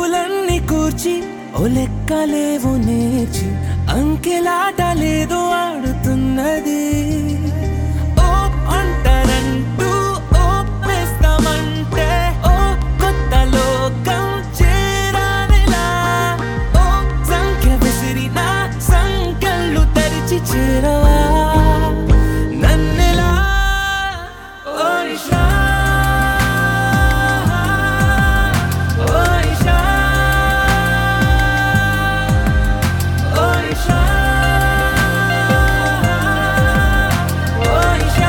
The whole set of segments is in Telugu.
పూలన్నీ కూర్చి ఓ లెక్కలేవు నేర్చి అంకెలాట లేదు ఆడుతున్నది ఓ అంటారంటూ ఓ వేస్తామంటే ఓ కొత్త లోకం చేరానిలా ఓ సంఖ్య విసిరిన సంకళ్ళు తెరిచి చేరవా నన్నెలా ఓ ఇషా ఓ ఇషా ఓ ఇషా ఓ ఇషా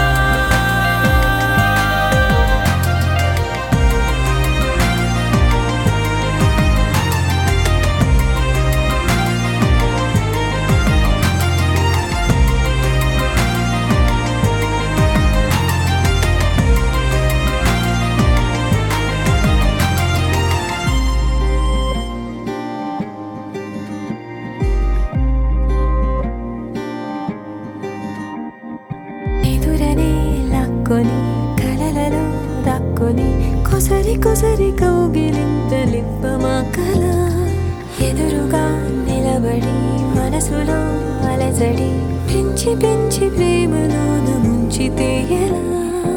ఎదురనే లాక్కొని కలలలో దాక్కొని కొసరి కొసరి కౌగిలింతలిప్పమా కల ఎదురుగా నిలబడి మనసులో అలజడి పెంచి పెంచి ప్రేమలోన ముంచితే ఎలా